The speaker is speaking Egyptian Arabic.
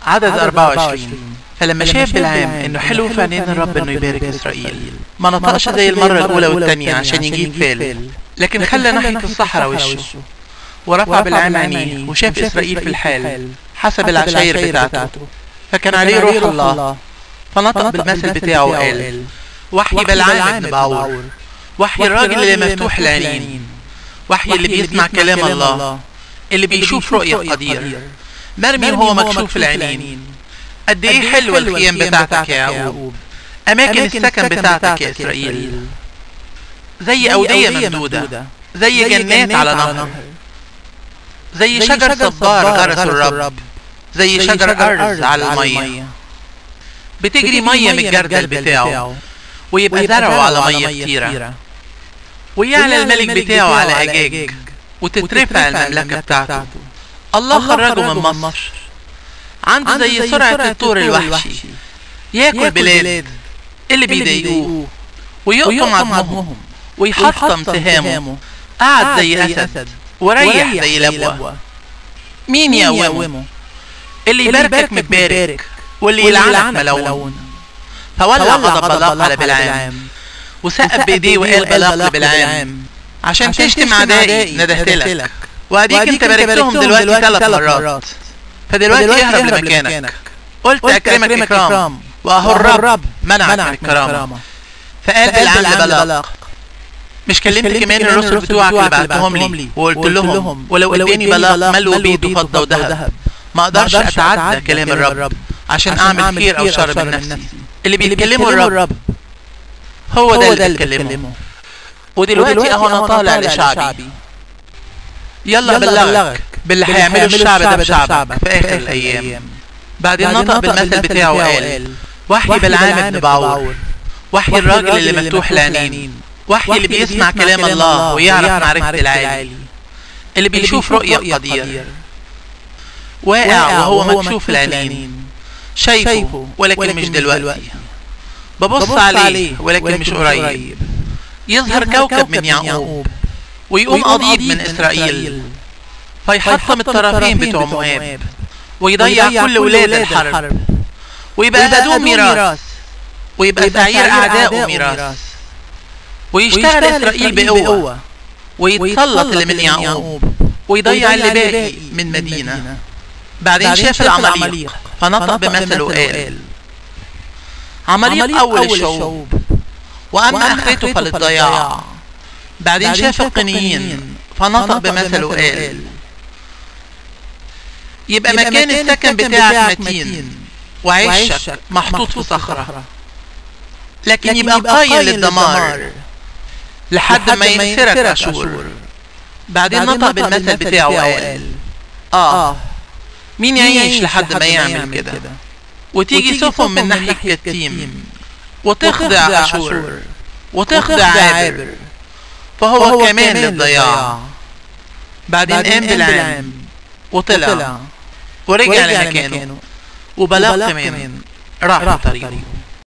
عدد 24 فلما شاف بالعام انه حلو في عينين الرب انه يبارك اسرائيل ما نطقش زي المرة الاولى والتانية عشان يجيب فال لكن خلى ناحية الصحراء وشه ورفع بالعام عينيه وشاف اسرائيل في الحال حسب العشاير بتاعته فكان عليه روح الله فنطق بالمثل بتاعه وقال وحي بلعام ابن باور وحي الراجل اللي مفتوح العينين وحي اللي بيسمع كلام الله اللي بيشوف رؤية قدير مرمي وهو مكشوف العينين قد ايه حلوة الخيام بتاعتك يا يعقوب اماكن السكن بتاعتك يا اسرائيل زي اودية ممدودة زي جنات على نهر زي شجر صبار غرس الرب زي شجر ارز على المية بتجري مية من الجردل بتاعه ويبقى زرعه على مية كتيرة ويعلى الملك بتاعه على أجاج وتترفع المملكة بتاعته الله خرجه من مصر عنده زي سرعة الطور الوحشي ياكل بلاد اللي بيضايقوه ويقطم عظمهم ويحطم سهامه قعد زي أسد وريح زي لبوة مين يقومه اللي يباركك متبارك واللي يلعنك ملون فولع غضب بلاق على بلعام وسقف بايديه وقال بلاق لبلعام عشان تشتم اعدائي ندهت لك واديك انت باركتهم دلوقتي ثلاث مرات فدلوقتي اهرب لمكانك قلت اكرمك اكرام واهو الرب منعك من الكرامه فقال بلعام لبلاق مش كلمت كمان الرسل بتوعك اللي بعتهم لي وقلت لهم ولو اداني بلاق ملو بيته فضه وذهب ما اقدرش اتعدى كلام الرب عشان اعمل خير او شر من نفسي اللي بيتكلموا الرب هو ده اللي بيتكلمه ودلوقتي اهو انا طالع لشعبي يلا بلغك باللي هيعمله الشعب ده بشعبك في اخر الايام بعدين نطق بالمثل بتاعه وقال وحي بلعام ابن بعور وحي الراجل اللي مفتوح العينين وحي اللي بيسمع كلام الله ويعرف معرفة العالي اللي بيشوف رؤية قدير واقع وهو مكشوف العينين شايفه ولكن مش دلوقتي ببص عليه ولكن مش قريب يظهر كوكب من يعقوب ويقوم قضيب من إسرائيل فيحطم الطرفين بتوع مؤاب ويضيع كل ولاد الحرب ويبقى أدوم ميراث ويبقى سعير أعدائه ميراث ويشتغل إسرائيل بقوة ويتسلط اللي من يعقوب ويضيع اللي باقي من مدينة بعدين شاف العماليق فنطق بمثل وقال عماليق أول الشعوب وأما آخرته فللضياع بعدين شاف القنيين فنطق بمثل وقال يبقى مكان السكن بتاعك متين وعيشك محطوط في صخرة لكن يبقى قايم للدمار لحد ما ينسرك أشور بعدين نطق بالمثل بتاعه وقال آه مين يعيش لحد ما يعمل كده وتيجي سفن من ناحية كتيم وتخدع أشور وتخدع عابر فهو كمان للضياع بعدين قام بالعام وطلع ورجع لمكانه وبلاغ كمان راح في طريقه